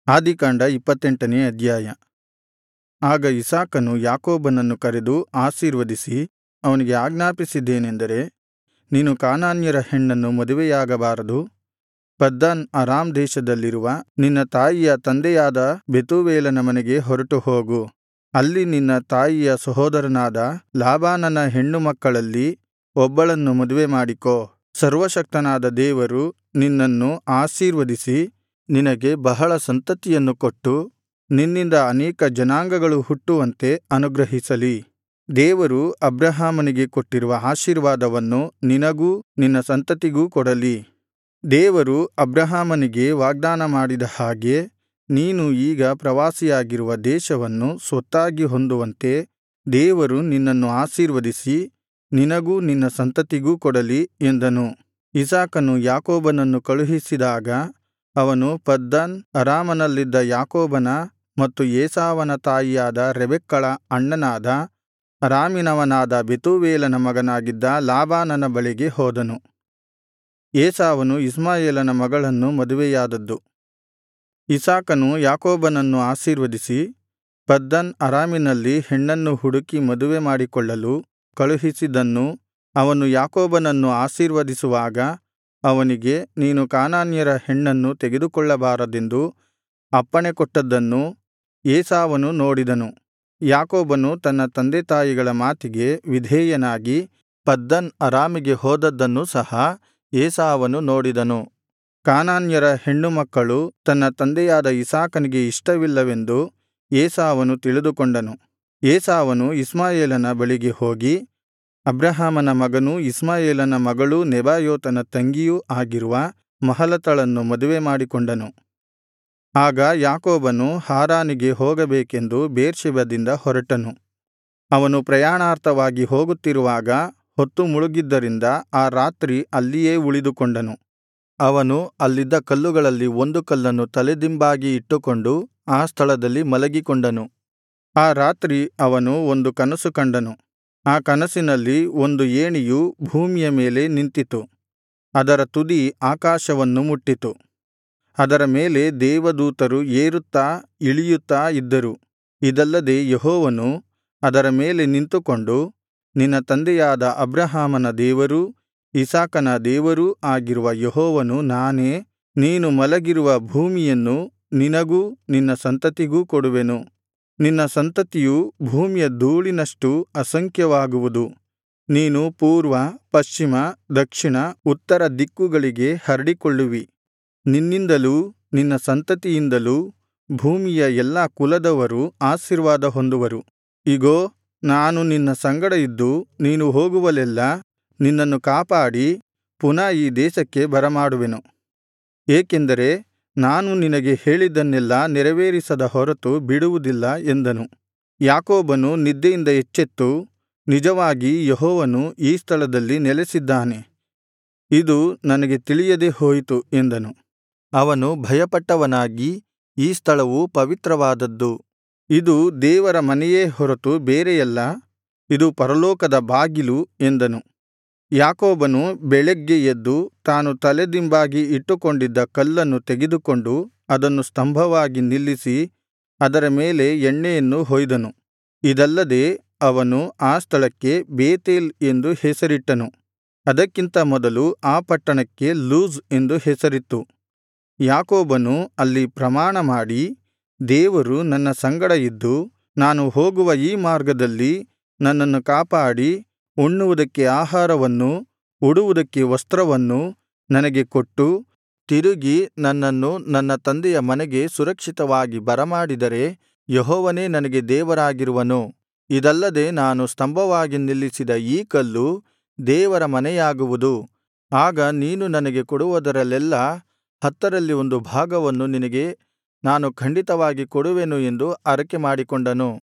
ಆದಿಕಾಂಡ ಇಪ್ಪತ್ತೆಂಟನೇ ಅಧ್ಯಾಯ ಆಗ ಇಸಾಕನು ಯಾಕೋಬನನ್ನು ಕರೆದು ಆಶೀರ್ವದಿಸಿ ಅವನಿಗೆ ಆಜ್ಞಾಪಿಸಿದ್ದೇನೆಂದರೆ ನೀನು ಕಾನಾನ್ಯರ ಹೆಣ್ಣನ್ನು ಮದುವೆಯಾಗಬಾರದು ಪದ್ದನ್ ಅರಾಮ್ ದೇಶದಲ್ಲಿರುವ ನಿನ್ನ ತಾಯಿಯ ತಂದೆಯಾದ ಬೆತೂವೇಲನ ಮನೆಗೆ ಹೊರಟು ಹೋಗು ಅಲ್ಲಿ ನಿನ್ನ ತಾಯಿಯ ಸಹೋದರನಾದ ಲಾಬಾನನ ಹೆಣ್ಣುಮಕ್ಕಳಲ್ಲಿ ಒಬ್ಬಳನ್ನು ಮದುವೆಮಾಡಿಕೋ ಸರ್ವಶಕ್ತನಾದ ದೇವರು ನಿನ್ನನ್ನು ಆಶೀರ್ವದಿಸಿ ನಿನಗೆ ಬಹಳ ಸಂತತಿಯನ್ನು ಕೊಟ್ಟು ನಿನ್ನಿಂದ ಅನೇಕ ಜನಾಂಗಗಳು ಹುಟ್ಟುವಂತೆ ಅನುಗ್ರಹಿಸಲಿ ದೇವರು ಅಬ್ರಹಾಮನಿಗೆ ಕೊಟ್ಟಿರುವ ಆಶೀರ್ವಾದವನ್ನು ನಿನಗೂ ನಿನ್ನ ಸಂತತಿಗೂ ಕೊಡಲಿ ದೇವರು ಅಬ್ರಹಾಮನಿಗೆ ವಾಗ್ದಾನ ಮಾಡಿದ ಹಾಗೆ ನೀನು ಈಗ ಪ್ರವಾಸಿಯಾಗಿರುವ ದೇಶವನ್ನು ಸ್ವತ್ತಾಗಿ ಹೊಂದುವಂತೆ ದೇವರು ನಿನ್ನನ್ನು ಆಶೀರ್ವದಿಸಿ ನಿನಗೂ ನಿನ್ನ ಸಂತತಿಗೂ ಕೊಡಲಿ ಎಂದನು ಇಸಾಕನು ಯಾಕೋಬನನ್ನು ಕಳುಹಿಸಿದಾಗ ಅವನು ಪದ್ದನ್ ಅರಾಮನಲ್ಲಿದ್ದ ಯಾಕೋಬನ ಮತ್ತು ಏಸಾವನ ತಾಯಿಯಾದ ರೆಬೆಕ್ಕಳ ಅಣ್ಣನಾದ ಅರಾಮಿನವನಾದ ಬೆತೂವೇಲನ ಮಗನಾಗಿದ್ದ ಲಾಬಾನನ ಬಳಿಗೆ ಹೋದನು ಏಸಾವನು ಇಷ್ಮಾಯೇಲನ ಮಗಳನ್ನು ಮದುವೆಯಾದದ್ದು ಇಸಾಕನು ಯಾಕೋಬನನ್ನು ಆಶೀರ್ವದಿಸಿ ಪದ್ದನ್ ಅರಾಮಿನಲ್ಲಿ ಹೆಣ್ಣನ್ನು ಹುಡುಕಿ ಮದುವೆ ಮಾಡಿಕೊಳ್ಳಲು ಕಳುಹಿಸಿದ್ದನ್ನು ಅವನು ಯಾಕೋಬನನ್ನು ಆಶೀರ್ವದಿಸುವಾಗ ಅವನಿಗೆ ನೀನು ಕಾನಾನ್ಯರ ಹೆಣ್ಣನ್ನು ತೆಗೆದುಕೊಳ್ಳಬಾರದೆಂದು ಅಪ್ಪಣೆಕೊಟ್ಟದ್ದನ್ನು ಏಸಾವನು ನೋಡಿದನು ಯಾಕೋಬನು ತನ್ನ ತಂದೆತಾಯಿಗಳ ಮಾತಿಗೆ ವಿಧೇಯನಾಗಿ ಪದ್ದನ್ ಅರಾಮಿಗೆ ಹೋದದ್ದನ್ನು ಸಹ ಏಸಾವನು ನೋಡಿದನು ಕಾನಾನ್ಯರ ಹೆಣ್ಣುಮಕ್ಕಳು ತನ್ನ ತಂದೆಯಾದ ಇಸಾಕನಿಗೆ ಇಷ್ಟವಿಲ್ಲವೆಂದು ಏಸಾವನು ತಿಳಿದುಕೊಂಡನು ಏಸಾವನು ಇಷ್ಮಾಯೇಲನ ಬಳಿಗೆ ಹೋಗಿ ಅಬ್ರಹಾಮನ ಮಗನೂ ಇಷ್ಮಾಯೇಲನ ಮಗಳೂ ನೆಬಾಯೋತನ ತಂಗಿಯೂ ಆಗಿರುವ ಮಹಲತಳನ್ನು ಮದುವೆ ಮಾಡಿಕೊಂಡನು ಆಗ ಯಾಕೋಬನು ಹಾರಾನಿಗೆ ಹೋಗಬೇಕೆಂದು ಬೇರ್ಷೆಬದಿಂದ ಹೊರಟನು ಅವನು ಪ್ರಯಾಣಾರ್ಥವಾಗಿ ಹೋಗುತ್ತಿರುವಾಗ ಹೊತ್ತು ಮುಳುಗಿದ್ದರಿಂದ ಆ ರಾತ್ರಿ ಅಲ್ಲಿಯೇ ಉಳಿದುಕೊಂಡನು ಅವನು ಅಲ್ಲಿದ್ದ ಕಲ್ಲುಗಳಲ್ಲಿ ಒಂದು ಕಲ್ಲನ್ನು ತಲೆದಿಂಬಾಗಿ ಇಟ್ಟುಕೊಂಡು ಆ ಸ್ಥಳದಲ್ಲಿ ಮಲಗಿಕೊಂಡನು ಆ ರಾತ್ರಿ ಅವನು ಒಂದು ಕನಸು ಕಂಡನು ಆ ಕನಸಿನಲ್ಲಿ ಒಂದು ಏಣಿಯು ಭೂಮಿಯ ಮೇಲೆ ನಿಂತಿತು ಅದರ ತುದಿ ಆಕಾಶವನ್ನು ಮುಟ್ಟಿತು ಅದರ ಮೇಲೆ ದೇವದೂತರು ಏರುತ್ತಾ ಇಳಿಯುತ್ತಾ ಇದ್ದರು ಇದಲ್ಲದೆ ಯೆಹೋವನು ಅದರ ಮೇಲೆ ನಿಂತುಕೊಂಡು ನಿನ್ನ ತಂದೆಯಾದ ಅಬ್ರಹಾಮನ ದೇವರೂ ಇಸಾಕನ ದೇವರೂ ಆಗಿರುವ ಯೆಹೋವನು ನಾನೇ ನೀನು ಮಲಗಿರುವ ಭೂಮಿಯನ್ನು ನಿನಗೂ ನಿನ್ನ ಸಂತತಿಗೂ ಕೊಡುವೆನು ನಿನ್ನ ಸಂತತಿಯು ಭೂಮಿಯ ಧೂಳಿನಷ್ಟು ಅಸಂಖ್ಯವಾಗುವುದು ನೀನು ಪೂರ್ವ ಪಶ್ಚಿಮ ದಕ್ಷಿಣ ಉತ್ತರ ದಿಕ್ಕುಗಳಿಗೆ ಹರಡಿಕೊಳ್ಳುವಿ ನಿನ್ನಿಂದಲೂ ನಿನ್ನ ಸಂತತಿಯಿಂದಲೂ ಭೂಮಿಯ ಎಲ್ಲಾ ಕುಲದವರು ಆಶೀರ್ವಾದ ಹೊಂದುವರು ಇಗೋ ನಾನು ನಿನ್ನ ಸಂಗಡ ಇದ್ದು ನೀನು ಹೋಗುವಲ್ಲೆಲ್ಲಾ ನಿನ್ನನ್ನು ಕಾಪಾಡಿ ಪುನಃ ಈ ದೇಶಕ್ಕೆ ಬರಮಾಡುವೆನು ಏಕೆಂದರೆ ನಾನು ನಿನಗೆ ಹೇಳಿದ್ದನ್ನೆಲ್ಲಾ ನೆರವೇರಿಸದ ಹೊರತು ಬಿಡುವುದಿಲ್ಲ ಎಂದನು ಯಾಕೋಬನು ನಿದ್ದೆಯಿಂದ ಎಚ್ಚೆತ್ತು ನಿಜವಾಗಿ ಯೆಹೋವನು ಈ ಸ್ಥಳದಲ್ಲಿ ನೆಲೆಸಿದ್ದಾನೆ ಇದು ನನಗೆ ತಿಳಿಯದೆ ಹೋಯಿತು ಎಂದನು ಅವನು ಭಯಪಟ್ಟವನಾಗಿ ಈ ಸ್ಥಳವು ಪವಿತ್ರವಾದದ್ದು ಇದು ದೇವರ ಮನೆಯೇ ಹೊರತು ಬೇರೆಯಲ್ಲ ಇದು ಪರಲೋಕದ ಬಾಗಿಲು ಎಂದನು ಯಾಕೋಬನು ಬೆಳಗ್ಗೆ ಎದ್ದು ತಾನು ತಲೆದಿಂಬಾಗಿ ಇಟ್ಟುಕೊಂಡಿದ್ದ ಕಲ್ಲನ್ನು ತೆಗೆದುಕೊಂಡು ಅದನ್ನು ಸ್ತಂಭವಾಗಿ ನಿಲ್ಲಿಸಿ ಅದರ ಮೇಲೆ ಎಣ್ಣೆಯನ್ನು ಹೊಯ್ದನು ಇದಲ್ಲದೆ ಅವನು ಆ ಸ್ಥಳಕ್ಕೆ ಬೇತೇಲ್ ಎಂದು ಹೆಸರಿಟ್ಟನು ಅದಕ್ಕಿಂತ ಮೊದಲು ಆ ಪಟ್ಟಣಕ್ಕೆ ಲೂಜ್ ಎಂದು ಹೆಸರಿತ್ತು ಯಾಕೋಬನು ಅಲ್ಲಿ ಪ್ರಮಾಣಮಾಡಿ ದೇವರು ನನ್ನ ಸಂಗಡ ಇದ್ದು ನಾನು ಹೋಗುವ ಈ ಮಾರ್ಗದಲ್ಲಿ ನನ್ನನ್ನು ಕಾಪಾಡಿ ಉಣ್ಣುವುದಕ್ಕೆ ಆಹಾರವನ್ನೂ ಉಡುವುದಕ್ಕೆ ವಸ್ತ್ರವನ್ನೂ ನನಗೆ ಕೊಟ್ಟು ತಿರುಗಿ ನನ್ನನ್ನು ನನ್ನ ತಂದೆಯ ಮನೆಗೆ ಸುರಕ್ಷಿತವಾಗಿ ಬರಮಾಡಿದರೆ ಯೆಹೋವನೇ ನನಗೆ ದೇವರಾಗಿರುವನು ಇದಲ್ಲದೆ ನಾನು ಸ್ತಂಭವಾಗಿ ನಿಲ್ಲಿಸಿದ ಈ ಕಲ್ಲು ದೇವರ ಮನೆಯಾಗುವುದು ಆಗ ನೀನು ನನಗೆ ಕೊಡುವುದರಲ್ಲೆಲ್ಲಾ ಹತ್ತರಲ್ಲಿ ಒಂದು ಭಾಗವನ್ನು ನಿನಗೆ ನಾನು ಖಂಡಿತವಾಗಿ ಕೊಡುವೆನು ಎಂದು ಹರಕೆಮಾಡಿಕೊಂಡನು